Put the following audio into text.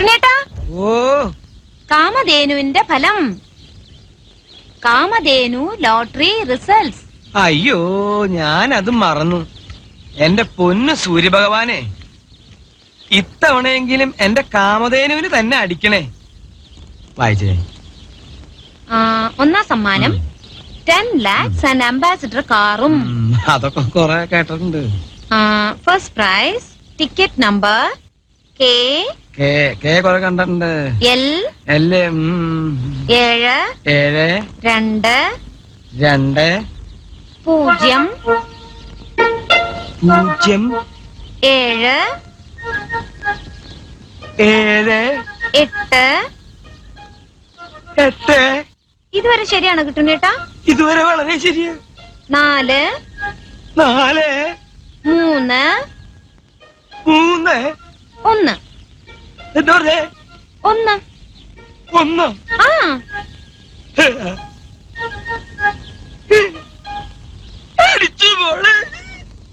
കിട്ടുന്നേട്ടാ ഓ കാമധേനുവിന്റെ ഫലം Kamadhenu lottery results അയ്യോ ഞാൻ അത് മറന്നു എന്റെ പൊന്ന് സൂര്യഭഗവാനെ ഇത്തവണയെങ്കിലും എന്റെ കാമധേനുവിന് തന്നെ അടിക്കണേ വായിച്ചേ ആ, ഒന്നാം സമ്മാനം ടെൻ ലാക്സ് ആൻഡ് അംബാസിഡർ കാറും ഉം, അതൊക്കെ കൊറേ കേട്ടിട്ടുണ്ട് first prize ticket number K K K കൊറേ കണ്ടിട്ടുണ്ട് എൽ എല്ലേ ഉം, ഏഴ് ഏഴ് രണ്ട് രണ്ട് പൂജ്യം പൂജ്യം ഏഴ് ഏഴ് എട്ട് എട്ട് ഇതുവരെ ശരിയാണ് കിട്ടുന്നേട്ടാ ഇതുവരെ വളരെ ശരിയാ നാല് നാല് മൂന്ന് മൂന്ന് ഒന്ന് എന്താ പറഞ്ഞേ ഒന്ന് ഒന്ന് ആ